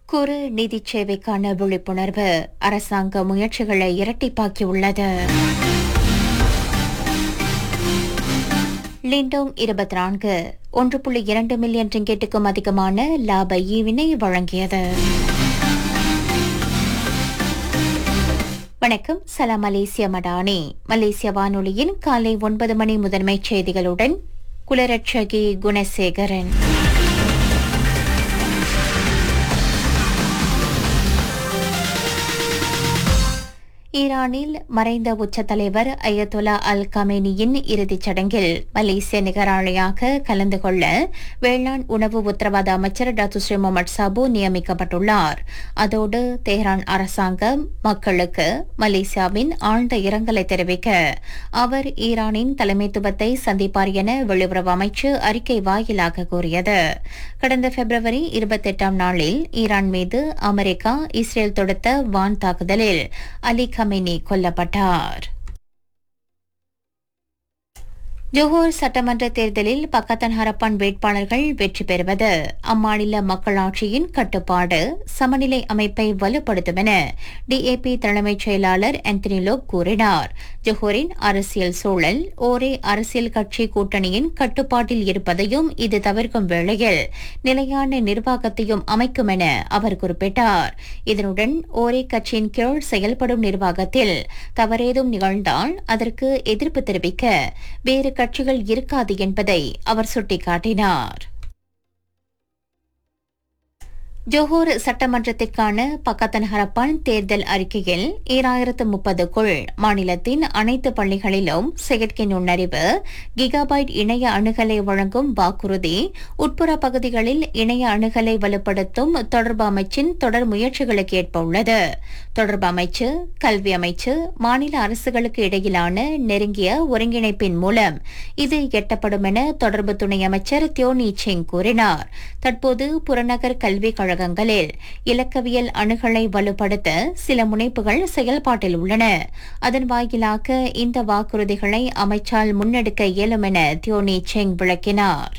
குறு நிதிச் சேவைக்கான விழிப்புணர்வு அரசாங்க முயற்சிகளை இரட்டிப்பாக்கியுள்ளது லிண்டோங் இருபத்தி நான்கு ஒன்று புள்ளி இரண்டு மில்லியன் ரிங்கெட்டுக்கும் அதிகமான லாப ஈவினை வழங்கியது வணக்கம் சலாம் மலேசிய மடானி மலேசிய வானொலியின் காலை ஒன்பது மணி முதன்மைச் செய்திகளுடன் குலரட்சகி குணசேகரன் ஈரானில் மறைந்த உச்ச தலைவர் அயத்தொலா அல் கமேனியின் இறுதிச் சடங்கில் மலேசிய நிகராளியாக கலந்து கொள்ள வேளாண் உணவு உத்தரவாத அமைச்சர் டாக்டர் ஸ்ரீ முகமது சாபு நியமிக்கப்பட்டுள்ளார் அதோடு தெஹ்ரான் அரசாங்கம் மக்களுக்கு மலேசியாவின் ஆழ்ந்த இரங்கலை தெரிவிக்க அவர் ஈரானின் தலைமைத்துவத்தை சந்திப்பார் என வெளியுறவு அமைச்சு அறிக்கை வாயிலாக கூறியது கடந்த பிப்ரவரி இருபத்தெட்டாம் நாளில் ஈரான் மீது அமெரிக்கா இஸ்ரேல் தொடுத்த வான் தாக்குதலில் அலி கமேனி கொல்லப்பட்டார் ஜோஹர் சட்டமன்ற தேர்தலில் பக்கத்தன் ஹரப்பான் வேட்பாளர்கள் வெற்றி பெறுவது அம்மாநில மக்களாட்சியின் கட்டுப்பாடு சமநிலை அமைப்பை வலுப்படுத்தும் என டிஏபி தலைமைச் செயலாளர் ஆந்தனி லோக் கூறினார் ஜோஹரின் அரசியல் சூழல் ஒரே அரசியல் கட்சி கூட்டணியின் கட்டுப்பாட்டில் இருப்பதையும் இது தவிர்க்கும் வேளையில் நிலையான நிர்வாகத்தையும் அமைக்கும் என அவர் குறிப்பிட்டார் இதனுடன் ஒரே கட்சியின் கீழ் செயல்படும் நிர்வாகத்தில் தவறேதும் நிகழ்ந்தால் அதற்கு எதிர்ப்பு தெரிவிக்க வேறு கட்சிகள் இருக்காது என்பதை அவர் சுட்டிக்காட்டினார் ஜோஹர் சட்டமன்றத்திற்கான பக்கத்தன் ஹரப்பான் தேர்தல் அறிக்கையில் ஈராயிரத்து முப்பதுக்குள் மாநிலத்தின் அனைத்து பள்ளிகளிலும் செயற்கை நுண்ணறிவு கிகாபைட் இணைய அணுகலை வழங்கும் வாக்குறுதி உட்புற பகுதிகளில் இணைய அணுகலை வலுப்படுத்தும் தொடர்பு அமைச்சின் தொடர் முயற்சிகளுக்கு ஏற்ப உள்ளது தொடர்பு அமைச்சு கல்வி அமைச்சு மாநில அரசுகளுக்கு இடையிலான நெருங்கிய ஒருங்கிணைப்பின் மூலம் இது எட்டப்படும் என தொடர்பு துணை அமைச்சர் தியோனி சிங் கூறினார் தற்போது புறநகர் கல்விக் கழகங்களில் இலக்கவியல் அணுகலை வலுப்படுத்த சில முனைப்புகள் செயல்பாட்டில் உள்ளன அதன் வாயிலாக இந்த வாக்குறுதிகளை அமைச்சால் முன்னெடுக்க இயலும் என தியோனி செங் விளக்கினார்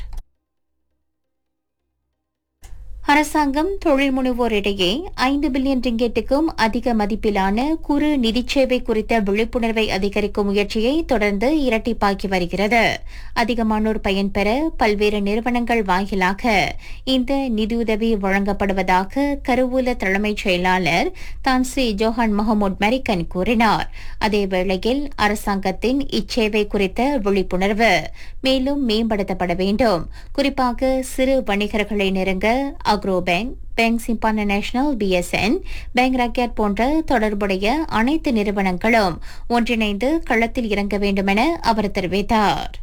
அரசாங்கம் தொழில் முனைவோரிடையே ஐந்து பில்லியன் ரிங்கெட்டுக்கும் அதிக மதிப்பிலான குறு நிதிச் சேவை குறித்த விழிப்புணர்வை அதிகரிக்கும் முயற்சியை தொடர்ந்து இரட்டிப்பாக்கி வருகிறது அதிகமானோர் பயன்பெற பல்வேறு நிறுவனங்கள் வாயிலாக இந்த நிதியுதவி வழங்கப்படுவதாக கருவூல தலைமைச் செயலாளர் தான்சி ஜோஹான் மஹமூத் மெரிக்கன் கூறினார் அதேவேளையில் அரசாங்கத்தின் இச்சேவை குறித்த விழிப்புணர்வு மேலும் மேம்படுத்தப்பட வேண்டும் குறிப்பாக சிறு வணிகர்களை நெருங்க Agrobank bank Simpanan national BSN bank Rakyat போன்ற தொடர்புடைய அனைத்து நிறுவனங்களும் ஒன்றிணைந்து களத்தில் இறங்க வேண்டும் என அவர் தெரிவித்தார்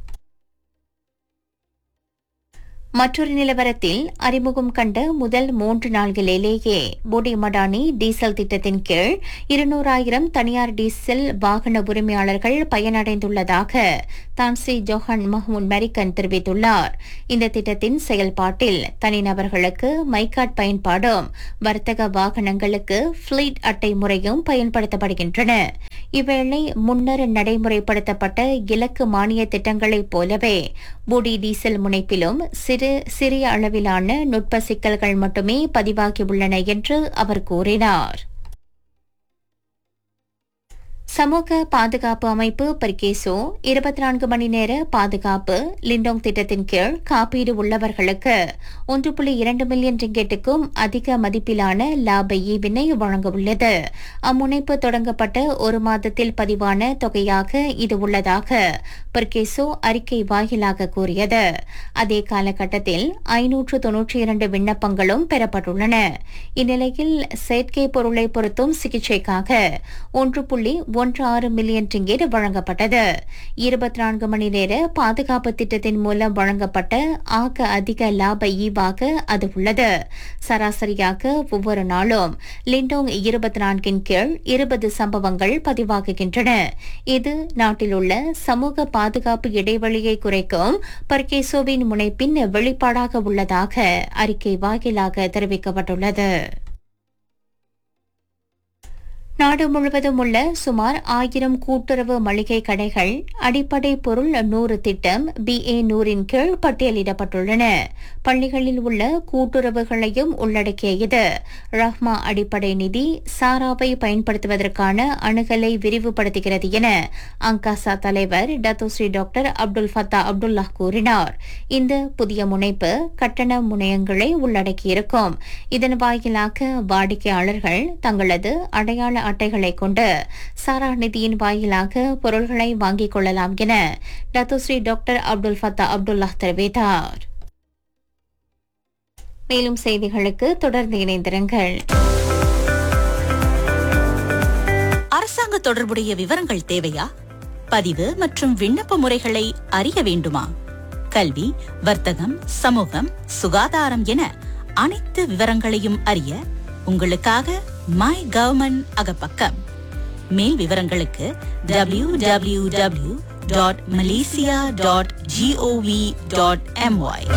மற்றொரு நிலவரத்தில் அறிமுகம் கண்ட முதல் மூன்று நாள்களிலேயே போடி மடானி டீசல் திட்டத்தின் கீழ் இருநூறாயிரம் தனியார் டீசல் வாகன உரிமையாளர்கள் பயனடைந்துள்ளதாக தான்சி ஜோஹான் மஹ்மூத் மெரிக்கன் தெரிவித்துள்ளார் இந்த திட்டத்தின் செயல்பாட்டில் தனிநபர்களுக்கு மைகாட் பயன்பாடும் வர்த்தக வாகனங்களுக்கு ஃபிளீட் அட்டை முறையும் பயன்படுத்தப்படுகின்றன இவ்வேளை முன்னர் நடைமுறைப்படுத்தப்பட்ட இலக்கு மானிய திட்டங்களைப் போலவே பூடி டீசல் முனைப்பிலும் சிறு சிறிய அளவிலான நுட்ப சிக்கல்கள் மட்டுமே பதிவாகியுள்ளன என்று அவர் கூறினார் சமூக பாதுகாப்பு அமைப்பு பர்கேசோ இருபத்தி நான்கு மணி நேர பாதுகாப்பு லிண்டோங் திட்டத்தின் கீழ் காப்பீடு உள்ளவர்களுக்கு ஒன்று புள்ளி இரண்டு மில்லியன் ரிங்கெட்டுக்கும் அதிக மதிப்பிலான லாப ஈவினை வழங்கவுள்ளது அம்முனைப்பு தொடங்கப்பட்ட ஒரு மாதத்தில் பதிவான தொகையாக இது உள்ளதாக பர்கேசோ அறிக்கை வாயிலாக கூறியது அதே காலகட்டத்தில் ஐநூற்று தொன்னூற்றி இரண்டு விண்ணப்பங்களும் பெறப்பட்டுள்ளன இந்நிலையில் செயற்கை பொருளை பொருத்தும் சிகிச்சைக்காக ஒன்று புள்ளி ஒன்று ஆறு மில்லியன் ரிங்கெட் வழங்கப்பட்டது இருபத்தி நான்கு மணி நேர பாதுகாப்பு திட்டத்தின் மூலம் வழங்கப்பட்ட ஆக அதிக லாப ஈவாக அது உள்ளது சராசரியாக ஒவ்வொரு நாளும் லிண்டோங் இருபத்தி நான்கின் கீழ் இருபது சம்பவங்கள் பதிவாகுகின்றன இது நாட்டில் உள்ள சமூக பாதுகாப்பு இடைவெளியை குறைக்கும் பர்கேசோவின் முனைப்பின் வெளிப்பாடாக உள்ளதாக அறிக்கை வாயிலாக தெரிவிக்கப்பட்டுள்ளது நாடு முழுவதும் உள்ள சுமார் ஆயிரம் கூட்டுறவு மளிகை கடைகள் அடிப்படை பொருள் நூறு திட்டம் பிஏ நூறின் கீழ் பட்டியலிடப்பட்டுள்ளன பள்ளிகளில் உள்ள கூட்டுறவுகளையும் உள்ளடக்கிய இது ரஹ்மா அடிப்படை நிதி சாராவை பயன்படுத்துவதற்கான அணுகலை விரிவுபடுத்துகிறது என அங்காசா தலைவர் Datuk Seri doctor Abdul Fattah Abdullah கூறினார் இந்த புதிய முனைப்பு கட்டண முனையங்களை உள்ளடக்கியிருக்கும் இதன் வாயிலாக வாடிக்கையாளர்கள் தங்களது அடையாள அட்டைகளை கொண்டு சாரா நிதியின் வாயிலாக பொருள்களை வாங்கிக் கொள்ளலாம் என Datuk Seri doctor Abdul Fattah Abdullah தெரிவித்தார் மேலும் செய்திகளுக்கு தொடர்ந்து இணைந்திருங்கள் அரசாங்க தொடர்புடைய விவரங்கள் தேவையா பதிவு மற்றும் விண்ணப்ப முறைகளை அறிய வேண்டுமா கல்வி வர்த்தகம் சமூகம் சுகாதாரம் என அனைத்து விவரங்களையும் அறிய உங்களுக்காக மை கவர்மெண்ட் அகப்பக்கம் மேல் விவரங்களுக்கு W W W dot Malaysia dot gov dot my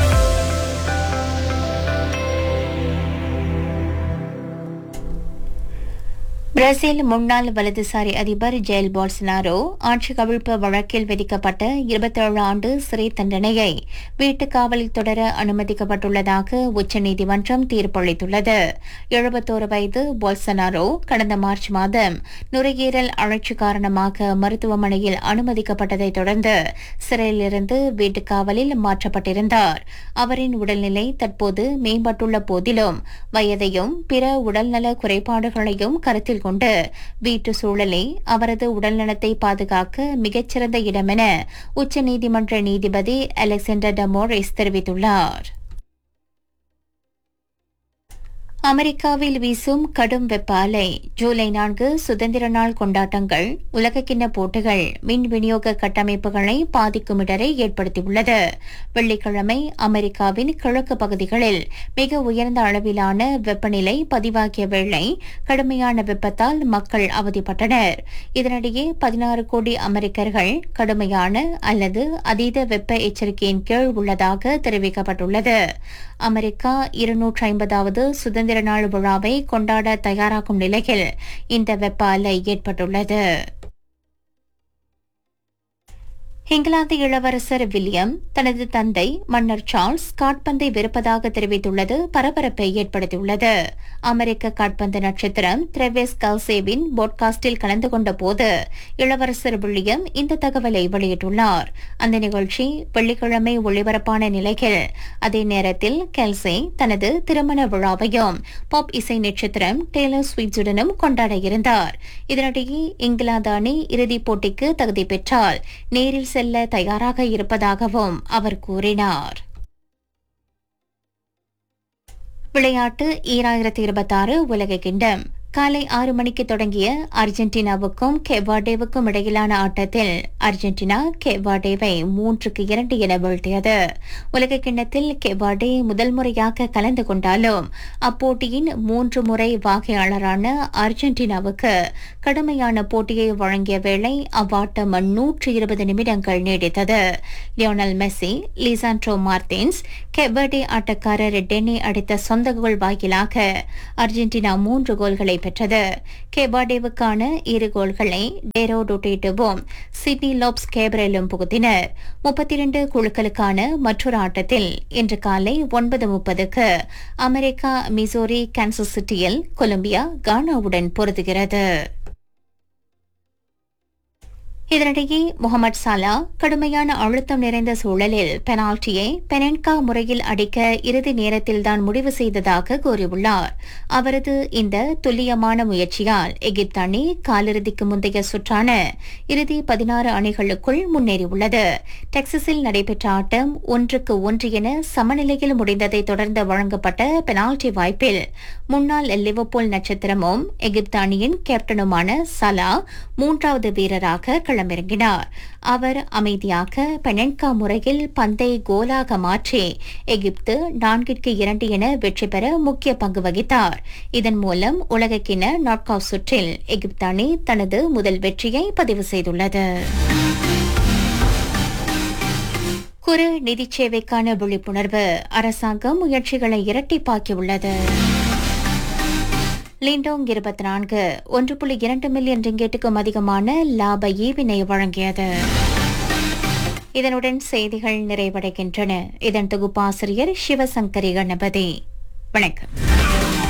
Brazil முன்னாள் வலதுசாரி அதிபர் ஜெயல் போல்சனாரோ ஆட்சி கவிழ்ப்பு வழக்கில் விதிக்கப்பட்ட இருபத்தேழு ஆண்டு சிறை தண்டனையை வீட்டுக் காவலில் தொடர அனுமதிக்கப்பட்டுள்ளதாக உச்சநீதிமன்றம் தீர்ப்பளித்துள்ளது எழுபத்தோரு வயது போல்சனாரோ கடந்த மார்ச் மாதம் நுரையீரல் அழற்சி காரணமாக மருத்துவமனையில் அனுமதிக்கப்பட்டதைத் தொடர்ந்து சிறையிலிருந்து வீட்டுக் காவலில் மாற்றப்பட்டிருந்தார் அவரின் உடல்நிலை தற்போது மேம்பட்டுள்ள போதிலும் வயதையும் பிற உடல்நல குறைபாடுகளையும் கருத்தில் கொண்டு வீட்டு சூழலை அவரது உடல்நலத்தை பாதுகாக்க மிகச்சிறந்த இடமென உச்சநீதிமன்ற நீதிபதி அலெக்சாண்டர் டமோரிஸ் தெரிவித்துள்ளார் அமெரிக்காவில் வீசும் கடும் வெப்ப அலை ஜூலை நான்கு சுதந்திர நாள் கொண்டாட்டங்கள் உலகக்கிண்ண போட்டிகள் மின் விநியோக கட்டமைப்புகளை பாதிக்கும் இடரை ஏற்படுத்தியுள்ளது வெள்ளிக்கிழமை அமெரிக்காவின் கிழக்கு பகுதிகளில் மிக உயர்ந்த அளவிலான வெப்பநிலை பதிவாகிய வேளை கடுமையான வெப்பத்தால் மக்கள் அவதிப்பட்டனர் இதனிடையே பதினாறு கோடி அமெரிக்கர்கள் கடுமையான அல்லது அதீத வெப்ப எச்சரிக்கையின் கீழ் உள்ளதாக தெரிவிக்கப்பட்டுள்ளது அமெரிக்கா இருநூற்றி ஐம்பதாவது சுதந்திர நாள் விழாவை கொண்டாட தயாராகும் நிலையில் இந்த வெப்ப அலை ஏற்பட்டுள்ளது இங்கிலாந்து இளவரசர் வில்லியம் தனது தந்தை மன்னர் சார்ல்ஸ் காட்பந்தை வெறுப்பதாக தெரிவித்துள்ளது பரபரப்பை ஏற்படுத்தியுள்ளது அமெரிக்க காட்பந்து நட்சத்திரம் திரெவேஸ் கல்சேவின் போட்காஸ்டில் கலந்து கொண்ட போது இளவரசர் வில்லியம் இந்த தகவலை வெளியிட்டுள்ளார் அந்த நிகழ்ச்சி வெள்ளிக்கிழமை ஒளிபரப்பான நிலையில் அதே நேரத்தில் கெல்சே தனது திருமண விழாவையும் பாப் இசை நட்சத்திரம் டேலர் ஸ்வீட்ஸுடனும் கொண்டாட இருந்தார் இதனிடையே இங்கிலாந்து அணி இறுதிப் போட்டிக்கு தகுதி பெற்றால் நேரில் செல்ல தயாராக இருப்பதாகவும் அவர் கூறினார் விளையாட்டு ஈராயிரத்தி இருபத்தாறு உலக கிண்டம் காலை ஆறு மணிக்கு தொடங்கிய அர்ஜென்டினாவுக்கும் கெவாடேவுக்கும் இடையிலான ஆட்டத்தில் அர்ஜென்டினா கெவாடேவை மூன்றுக்கு இரண்டு என வீழ்த்தியது உலக கிண்ணத்தில் கெவாடே முதல் முறையாக கலந்து கொண்டாலும் அப்போட்டியின் மூன்று முறை வாகையாளரான அர்ஜென்டினாவுக்கு கடுமையான போட்டியை வழங்கிய வேளை அவ்வாட்டம் நூற்று இருபது நிமிடங்கள் நீடித்தது Lionel Messi Lisandro Martinez Cape Verde ஆட்டக்காரர் டென்னி அடித்த சொந்த கோல் வாயிலாக அர்ஜென்டினா மூன்று கோல்களை பெற்றது கெபாடேவுக்கான இரு கோல்களை டேரோ டொட்டேட்டுவும் சிட்னி லோப்ஸ் கேப்ரேலும் புகுத்தினர் முப்பத்தி இரண்டு குழுக்களுக்கான மற்றொரு ஆட்டத்தில் இன்று காலை ஒன்பது முப்பதுக்கு அமெரிக்கா மிசோரி கான்சஸ் சிட்டியில் கொலம்பியா கானாவுடன் பொருதுகிறது இதனிடையே முகமது சாலா கடுமையான அழுத்தம் நிறைந்த சூழலில் பெனால்டியை பெனன்கா முறையில் அடிக்க இறுதி நேரத்தில்தான் முடிவு செய்ததாக கூறியுள்ளார் அவரது இந்த துல்லியமான முயற்சியால் எகிப்து அணி காலிறுதிக்கு முந்தைய சுற்றான இறுதி பதினாறு அணிகளுக்குள் முன்னேறியுள்ளது டெக்சஸில் நடைபெற்ற ஆட்டம் ஒன்றுக்கு ஒன்று என சமநிலையில் முடிந்ததை தொடர்ந்து வழங்கப்பட்ட பெனால்டி வாய்ப்பில் முன்னாள் லிவர்பூல் நட்சத்திரமும் எகிப்து அணியின் கேப்டனுமான சலா மூன்றாவது வீரராக களமிறங்கினார் அவர் அமைதியாக பெனன்கா முறையில் பந்தை கோலாக மாற்றி எகிப்து நான்கிற்கு இரண்டு என வெற்றி பெற முக்கிய பங்கு வகித்தார் இதன் மூலம் உலகக்கிண நாக் அவுட் சுற்றில் எகிப்து அணி தனது முதல் வெற்றியை பதிவு செய்துள்ளது குறு நிதிச் சேவைக்கான விழிப்புணர்வு அரசாங்கம் முயற்சிகளை இரட்டிப்பாக்கியுள்ளது லிண்டோங் இருபத்தி நான்கு ஒன்று புள்ளி இரண்டு மில்லியன் ரிங்கெட்டுக்கும் அதிகமான லாப ஈவினை வழங்கியது இதனுடன் செய்திகள் நிறைவடைகின்றன இதன் தொகுப்பாசிரியர் சிவசங்கரி கணபதி வணக்கம்